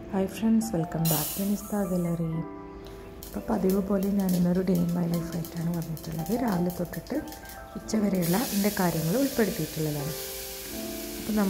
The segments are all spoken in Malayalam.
hi friends welcome back to Nistha gallery അപ്പോൾ പതിവ് പോലെ ഞാൻ ഇന്നൊരു ഡേ ഇൻ മൈ ലൈഫ് ആയിട്ടാണ് വന്നിട്ടുള്ളത് രാവിലെ തൊട്ടിട്ട് ഉച്ച വരെയുള്ള എൻ്റെ കാര്യങ്ങൾ ഉൾപ്പെടുത്തിയിട്ടുള്ളതാണ് അപ്പോൾ നമ്മൾ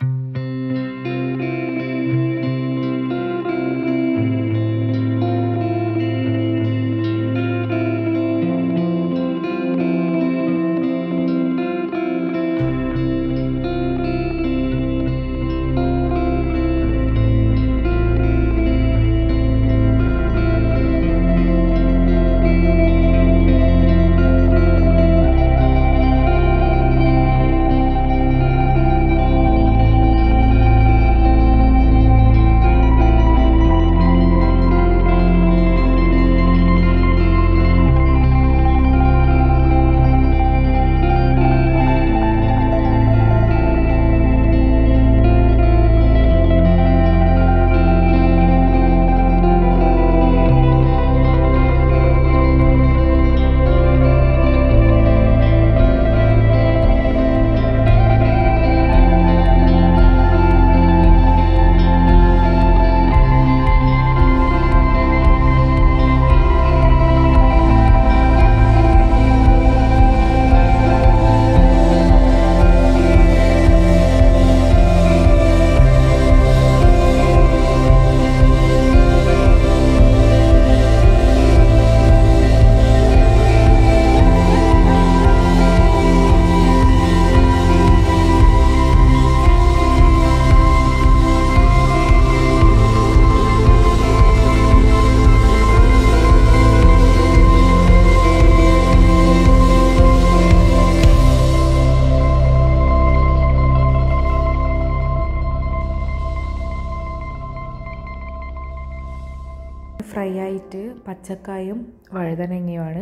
ഫ്രൈ ആയിട്ട് പച്ചക്കായും വഴുതനങ്ങയുമാണ്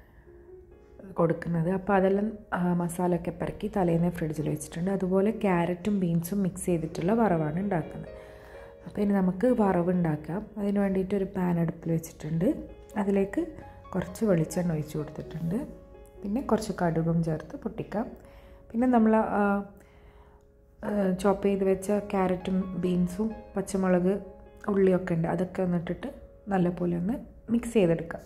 കൊടുക്കുന്നത് അപ്പോൾ അതെല്ലാം മസാലയൊക്കെ പെരക്കി തലേന്ന് ഫ്രിഡ്ജിൽ വെച്ചിട്ടുണ്ട് അതുപോലെ ക്യാരറ്റും ബീൻസും മിക്സ് ചെയ്തിട്ടുള്ള വറവാണ് ഉണ്ടാക്കുന്നത് അപ്പോൾ ഇനി നമുക്ക് വറവ് ഉണ്ടാക്കാം അതിന് വേണ്ടിയിട്ട് ഒരു പാൻ അടുപ്പിൽ വെച്ചിട്ടുണ്ട് അതിലേക്ക് കുറച്ച് വെളിച്ചെണ്ണ ഒഴിച്ച് കൊടുത്തിട്ടുണ്ട് പിന്നെ കുറച്ച് കടുകും ചേർത്ത് പൊട്ടിക്കാം പിന്നെ നമ്മൾ ചോപ്പ് ചെയ്ത് വെച്ച ക്യാരറ്റും ബീൻസും പച്ചമുളക് ഉള്ളിയൊക്കെ ഉണ്ട് അതൊക്കെ ഒന്നിട്ടിട്ട് നല്ലപോലെ ഒന്ന് മിക്സ് ചെയ്തെടുക്കാം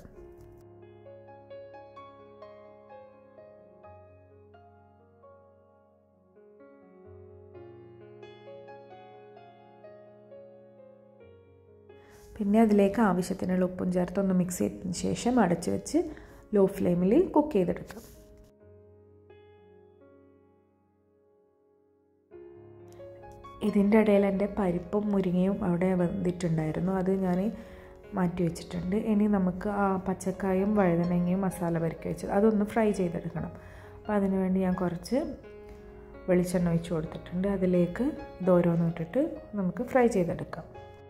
പിന്നെ അതിലേക്ക് ആവശ്യത്തിനുള്ള ഉപ്പും ചേർത്ത് ഒന്ന് മിക്സ് ചെയ്തതിന് ശേഷം അടച്ച് വെച്ച് ലോ ഫ്ലെയിമിൽ കുക്ക് ചെയ്തെടുക്കാം ഇതിൻ്റെ ഇടയിൽ എൻ്റെ പരിപ്പും മുരിങ്ങയും അവിടെ വെന്തിട്ടുണ്ടായിരുന്നു അത് ഞാൻ മാറ്റി വെച്ചിട്ടുണ്ട് ഇനി നമുക്ക് ആ പച്ചക്കായും വഴുതനങ്ങയും മസാല പരിക്കി വെച്ചത് അതൊന്ന് ഫ്രൈ ചെയ്തെടുക്കണം അപ്പോൾ അതിന് വേണ്ടി ഞാൻ കുറച്ച് വെളിച്ചെണ്ണ ഒഴിച്ച് കൊടുത്തിട്ടുണ്ട് അതിലേക്ക് ഇത് ഓരോന്നും ഇട്ടിട്ട് നമുക്ക് ഫ്രൈ ചെയ്തെടുക്കാം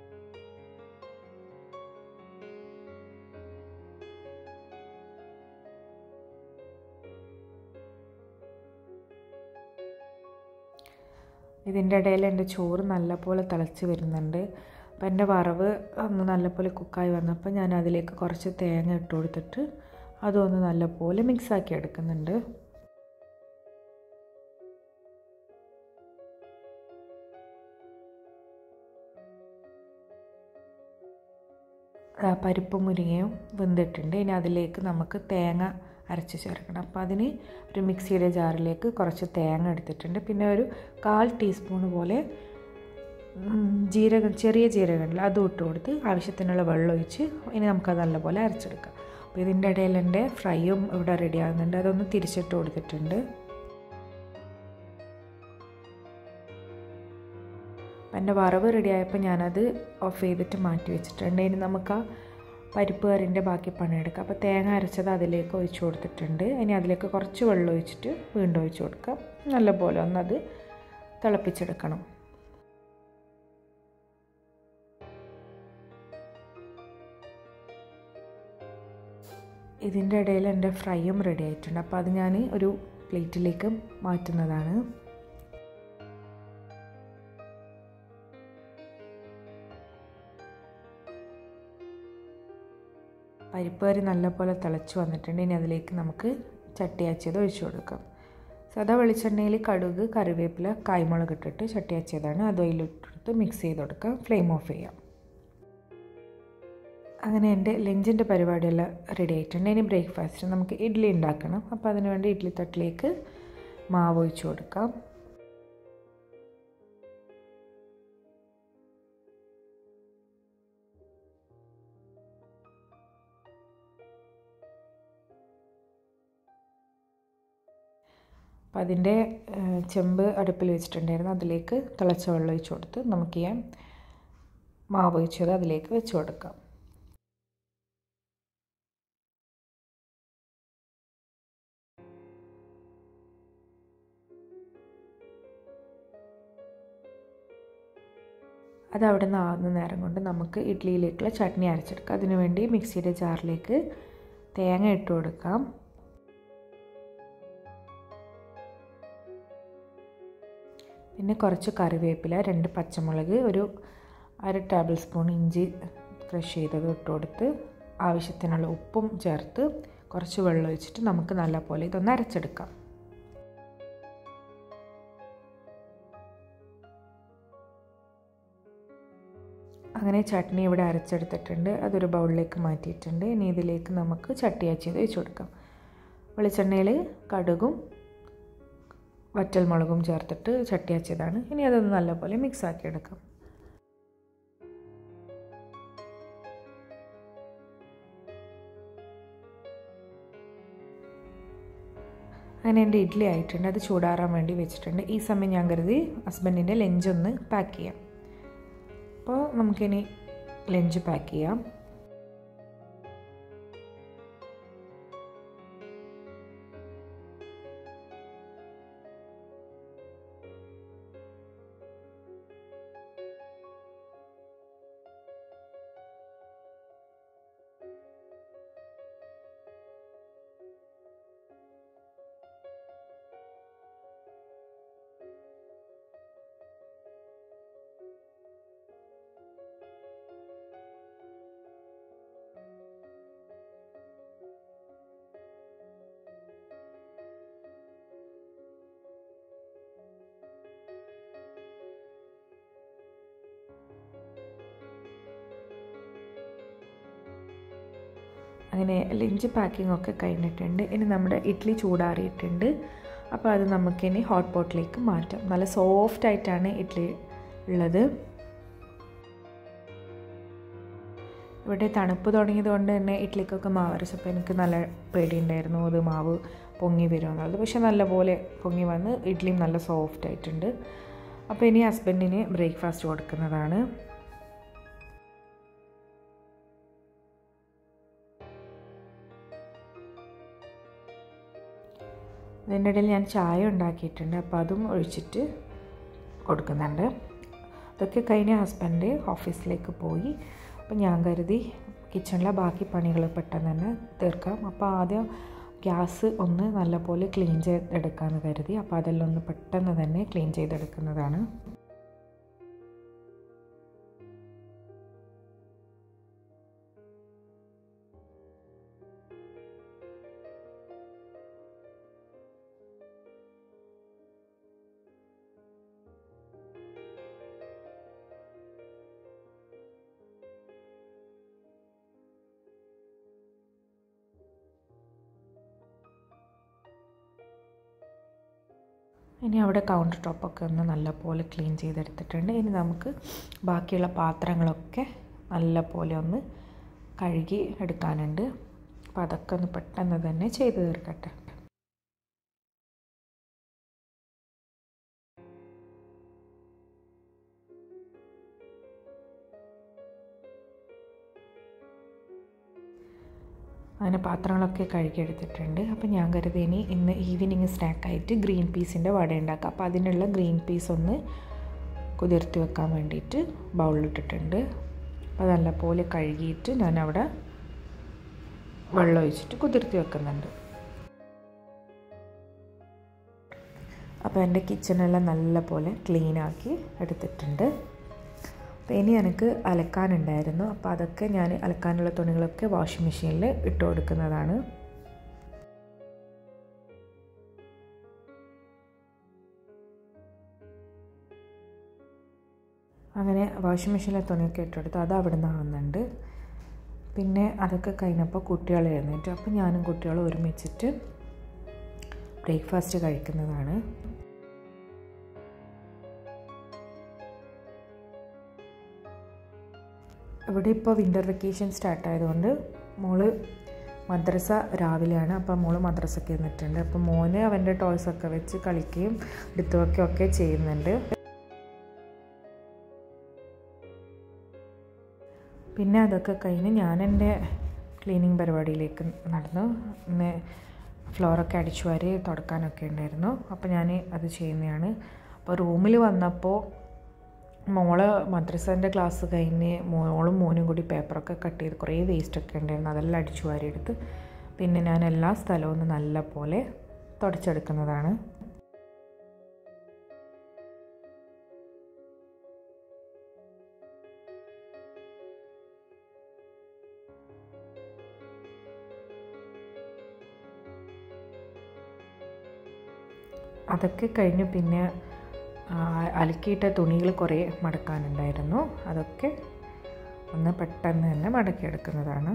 ഇതിൻ്റെ ഇടയിൽ എൻ്റെ ചോറ് നല്ലപോലെ തിളച്ച് വരുന്നുണ്ട് അപ്പം എൻ്റെ വറവ് ഒന്ന് നല്ലപോലെ കുക്കായി വന്നപ്പോൾ ഞാൻ അതിലേക്ക് കുറച്ച് തേങ്ങ ഇട്ട് കൊടുത്തിട്ട് അതൊന്ന് നല്ലപോലെ മിക്സാക്കി എടുക്കുന്നുണ്ട് പരിപ്പും മുരിങ്ങയും വെന്തിട്ടുണ്ട് ഇനി അതിലേക്ക് നമുക്ക് തേങ്ങ അരച്ച് ചേർക്കണം അപ്പോൾ അതിന് ഒരു മിക്സിയുടെ ജാറിലേക്ക് കുറച്ച് തേങ്ങ എടുത്തിട്ടുണ്ട് പിന്നെ ഒരു കാൽ ടീസ്പൂൺ പോലെ ജീരകം ചെറിയ ജീരകമില്ല അതും ഇട്ട് കൊടുത്ത് ആവശ്യത്തിനുള്ള വെള്ളം ഒഴിച്ച് ഇനി നമുക്കത് നല്ലപോലെ അരച്ചെടുക്കാം അപ്പോൾ ഇതിൻ്റെ ഇടയിൽ എൻ്റെ ഫ്രൈയും ഇവിടെ റെഡി ആകുന്നുണ്ട് അതൊന്ന് തിരിച്ചിട്ട് കൊടുത്തിട്ടുണ്ട് എൻ്റെ വറവ് റെഡിയായപ്പോൾ ഞാനത് ഓഫ് ചെയ്തിട്ട് മാറ്റി വെച്ചിട്ടുണ്ട് ഇനി നമുക്ക് ആ പരിപ്പ് കറിൻ്റെ ബാക്കി പണിയെടുക്കാം അപ്പോൾ തേങ്ങ അരച്ചത് അതിലേക്ക് ഒഴിച്ച് കൊടുത്തിട്ടുണ്ട് ഇനി അതിലേക്ക് കുറച്ച് വെള്ളം ഒഴിച്ചിട്ട് വീണ്ടും ഒഴിച്ച് കൊടുക്കാം നല്ലപോലെ ഒന്നത് തിളപ്പിച്ചെടുക്കണം ഇതിൻ്റെ ഇടയിൽ എൻ്റെ ഫ്രൈയും റെഡി ആയിട്ടുണ്ട് അപ്പോൾ അത് ഞാൻ ഒരു പ്ലേറ്റിലേക്ക് മാറ്റുന്നതാണ് പരിപ്പ് കറി നല്ലപോലെ തിളച്ച് വന്നിട്ടുണ്ട് ഇനി അതിലേക്ക് നമുക്ക് ചട്ടിയാച്ചത് ഒഴിച്ചു കൊടുക്കാം സാധാ വെളിച്ചെണ്ണയിൽ കടുക് കറിവേപ്പില കായ്മുളക് ഇട്ടിട്ട് ചട്ടിയാച്ചതാണ് അത് അതിലിട്ടിട്ട് മിക്സ് ചെയ്ത് കൊടുക്കാം ഫ്ലെയിം ഓഫ് ചെയ്യാം അങ്ങനെ എൻ്റെ ലഞ്ചിൻ്റെ പരിപാടിയെല്ലാം റെഡി ആയിട്ടുണ്ട് ഇനി ബ്രേക്ക്ഫാസ്റ്റ് നമുക്ക് ഇഡ്ഡലി ഉണ്ടാക്കണം അപ്പോൾ അതിന് വേണ്ടി ഇഡ്ഡലി തട്ടിലേക്ക് മാവ് ഒഴിച്ച് കൊടുക്കാം അപ്പം അതിൻ്റെ ചെമ്പ് അടുപ്പിൽ വെച്ചിട്ടുണ്ടായിരുന്നു അതിലേക്ക് തിളച്ച വെള്ളം ഒഴിച്ച് കൊടുത്ത് നമുക്ക് ഈ മാവ് ഒഴിച്ചത് അതിലേക്ക് വെച്ച് കൊടുക്കാം അത് അവിടെ നിന്ന് ആകുന്ന നേരം കൊണ്ട് നമുക്ക് ഇഡ്ഡലിയിലേക്കുള്ള ചട്നി അരച്ചെടുക്കാം അതിനുവേണ്ടി മിക്സിയുടെ ജാറിലേക്ക് തേങ്ങ ഇട്ട് കൊടുക്കാം പിന്നെ കുറച്ച് കറിവേപ്പില രണ്ട് പച്ചമുളക് ഒരു അര ടേബിൾ സ്പൂൺ ഇഞ്ചി ക്രഷ് ചെയ്തത് ഇട്ട് കൊടുത്ത് ആവശ്യത്തിനുള്ള ഉപ്പും ചേർത്ത് കുറച്ച് വെള്ളം ഒഴിച്ചിട്ട് നമുക്ക് നല്ലപോലെ ഇതൊന്ന് അരച്ചെടുക്കാം അങ്ങനെ ചട്നി ഇവിടെ അരച്ചെടുത്തിട്ടുണ്ട് അതൊരു ബൗളിലേക്ക് മാറ്റിയിട്ടുണ്ട് ഇനി ഇതിലേക്ക് നമുക്ക് ചട്ടിയാച്ചിയത് വെച്ച് കൊടുക്കാം വെളിച്ചെണ്ണയിൽ കടുകും വറ്റൽമുളകും ചേർത്തിട്ട് ചട്ടിയാച്ചതാണ് ഇനി അതൊന്ന് നല്ലപോലെ മിക്സ് ആക്കി എടുക്കാം അങ്ങനെ എൻ്റെ ഇഡ്ഡലി ആയിട്ടുണ്ട് അത് ചൂടാറാൻ വേണ്ടി വെച്ചിട്ടുണ്ട് ഈ സമയം ഞാൻ കരുതി ഹസ്ബൻഡിൻ്റെ ലഞ്ചൊന്ന് പാക്ക് ചെയ്യാം അപ്പോൾ നമുക്കിനി ലഞ്ച് പാക്ക് ചെയ്യാം അങ്ങനെ ലഞ്ച് പാക്കിംഗ് ഒക്കെ കഴിഞ്ഞിട്ടുണ്ട് ഇനി നമ്മുടെ ഇഡ്ഡലി ചൂടാറിയിട്ടുണ്ട് അപ്പോൾ അത് നമുക്കിനി ഹോട്ട് പോട്ടിലേക്ക് മാറ്റാം നല്ല സോഫ്റ്റ് ആയിട്ടാണ് ഇഡ്ഡലി ഉള്ളത് ഇവിടെ തണുപ്പ് തുടങ്ങിയത് കൊണ്ട് തന്നെ ഇഡ്ഡലിക്കൊക്കെ മാവ് അരച്ചപ്പോൾ എനിക്ക് നല്ല പേടിയുണ്ടായിരുന്നു അത് മാവ് പൊങ്ങി വരുമെന്നുള്ളത് പക്ഷെ നല്ലപോലെ പൊങ്ങി വന്ന് ഇഡ്ഡലിയും നല്ല സോഫ്റ്റ് ആയിട്ടുണ്ട് അപ്പോൾ ഇനി ഹസ്ബൻഡിന് ബ്രേക്ക്ഫാസ്റ്റ് കൊടുക്കുന്നതാണ് ഇതിൻ്റെ ഇടയിൽ ഞാൻ ചായ ഉണ്ടാക്കിയിട്ടുണ്ട് അപ്പോൾ അതും ഒഴിച്ചിട്ട് കൊടുക്കുന്നുണ്ട് അതൊക്കെ കഴിഞ്ഞ് ഹസ്ബൻഡ് ഓഫീസിലേക്ക് പോയി അപ്പോൾ ഞാൻ കരുതി കിച്ചണിലെ ബാക്കി പണികൾ പെട്ടെന്ന് തന്നെ തീർക്കാം അപ്പോൾ ആദ്യം ഗ്യാസ് ഒന്ന് നല്ലപോലെ ക്ലീൻ ചെയ്തെടുക്കാമെന്ന് കരുതി അപ്പോൾ അതെല്ലാം ഒന്ന് പെട്ടെന്ന് തന്നെ ക്ലീൻ ചെയ്തെടുക്കുന്നതാണ് ഇനി അവിടെ കൗണ്ടർ ടോപ്പൊക്കെ ഒന്ന് നല്ലപോലെ ക്ലീൻ ചെയ്തെടുത്തിട്ടുണ്ട് ഇനി നമുക്ക് ബാക്കിയുള്ള പാത്രങ്ങളൊക്കെ നല്ലപോലെ ഒന്ന് കഴുകി എടുക്കാനുണ്ട് അപ്പോൾ അതൊക്കെ ഒന്ന് പെട്ടെന്ന് തന്നെ ചെയ്ത് തീർക്കട്ടെ അങ്ങനെ പാത്രങ്ങളൊക്കെ കഴുകിയെടുത്തിട്ടുണ്ട് അപ്പോൾ ഞാൻ കരുതി ഇനി ഇന്ന് ഈവനിങ് സ്നാക്കായിട്ട് ഗ്രീൻ പീസിൻ്റെ വട ഉണ്ടാക്കാം അപ്പോൾ അതിനുള്ള ഗ്രീൻ പീസ് ഒന്ന് കുതിർത്തി വെക്കാൻ വേണ്ടിയിട്ട് ബൗളിലിട്ടിട്ടുണ്ട് അപ്പോൾ നല്ലപോലെ കഴുകിയിട്ട് ഞാൻ അവിടെ വെള്ളം ഒഴിച്ചിട്ട് കുതിർത്തി വെക്കുന്നുണ്ട് അപ്പോൾ എൻ്റെ കിച്ചണെല്ലാം നല്ലപോലെ ക്ലീനാക്കി എടുത്തിട്ടുണ്ട് അപ്പോൾ ഇനി എനിക്ക് അലക്കാനുണ്ടായിരുന്നു അപ്പോൾ അതൊക്കെ ഞാൻ അലക്കാനുള്ള തുണികളൊക്കെ വാഷിംഗ് മെഷീനിൽ ഇട്ട് കൊടുക്കുന്നതാണ് അങ്ങനെ വാഷിംഗ് മെഷീനിലെ തുണിയൊക്കെ ഇട്ടെടുത്ത് അത് അവിടെ നിന്ന് ആവുന്നുണ്ട് പിന്നെ അതൊക്കെ കഴിഞ്ഞപ്പോൾ കുട്ടികൾ എഴുന്നേറ്റു അപ്പോൾ ഞാനും കുട്ടികളും ഒരുമിച്ചിട്ട് ബ്രേക്ക്ഫാസ്റ്റ് കഴിക്കുന്നതാണ് ഇവിടെ ഇപ്പോൾ വിൻ്റർ വെക്കേഷൻ സ്റ്റാർട്ട് ആയതുകൊണ്ട് മോള് മദ്രസ രാവിലെയാണ് അപ്പം മോള് മദ്രസയ്ക്ക് നിന്നിട്ടുണ്ട് അപ്പം മോന് അവൻ്റെ ടോയ്സൊക്കെ വെച്ച് കളിക്കുകയും എടുത്തു വയ്ക്കുകയൊക്കെ ചെയ്യുന്നുണ്ട് പിന്നെ അതൊക്കെ കഴിഞ്ഞ് ഞാൻ എൻ്റെ ക്ലീനിങ് പരിപാടിയിലേക്ക് നടന്നു ഇന്ന് ഫ്ലോറൊക്കെ അടിച്ചു വാരി തുടക്കാനൊക്കെ ഉണ്ടായിരുന്നു അപ്പോൾ ഞാൻ അത് ചെയ്യുന്നതാണ് അപ്പോൾ റൂമിൽ വന്നപ്പോൾ മോള് മദ്രസേൻ്റെ ക്ലാസ് കഴിഞ്ഞ് മോളും മോനും കൂടി പേപ്പറൊക്കെ കട്ട് ചെയ്ത് കുറേ വേസ്റ്റൊക്കെ ഉണ്ടായിരുന്നു അതെല്ലാം അടിച്ചു വാരിയെടുത്ത് പിന്നെ ഞാൻ എല്ലാ സ്ഥലവും ഒന്ന് നല്ല പോലെ തുടച്ചെടുക്കുന്നതാണ് അതൊക്കെ കഴിഞ്ഞ് പിന്നെ അലക്കിയിട്ട തുണികൾ കുറേ മടക്കാനുണ്ടായിരുന്നു അതൊക്കെ ഒന്ന് പെട്ടെന്ന് തന്നെ മടക്കിയെടുക്കുന്നതാണ്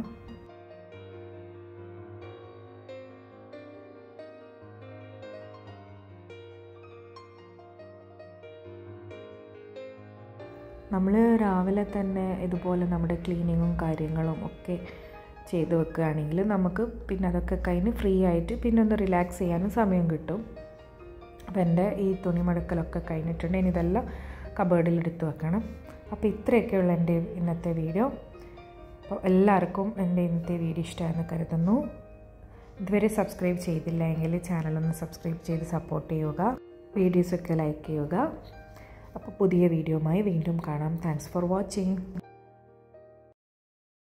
നമ്മൾ രാവിലെ തന്നെ ഇതുപോലെ നമ്മുടെ ക്ലീനിങ്ങും കാര്യങ്ങളും ഒക്കെ ചെയ്ത് വെക്കുകയാണെങ്കിൽ നമുക്ക് പിന്നെ അതൊക്കെ കഴിഞ്ഞ് ഫ്രീ ആയിട്ട് പിന്നെ ഒന്ന് റിലാക്സ് ചെയ്യാനും സമയം കിട്ടും അപ്പോൾ എൻ്റെ ഈ തുണി മടക്കലൊക്കെ കഴിഞ്ഞിട്ടുണ്ട് ഇനി ഇതെല്ലാം കബേർഡിൽ എടുത്ത് വെക്കണം അപ്പോൾ ഇത്രയൊക്കെയുള്ള എൻ്റെ ഇന്നത്തെ വീഡിയോ അപ്പോൾ എല്ലാവർക്കും എൻ്റെ ഇന്നത്തെ വീഡിയോ ഇഷ്ടമായെന്ന് കരുതുന്നു ഇതുവരെ സബ്സ്ക്രൈബ് ചെയ്തില്ല എങ്കിൽ ചാനലൊന്ന് സബ്സ്ക്രൈബ് ചെയ്ത് സപ്പോർട്ട് ചെയ്യുക വീഡിയോസൊക്കെ ലൈക്ക് ചെയ്യുക അപ്പോൾ പുതിയ വീഡിയോയുമായി വീണ്ടും കാണാം താങ്ക്സ് ഫോർ വാച്ചിങ്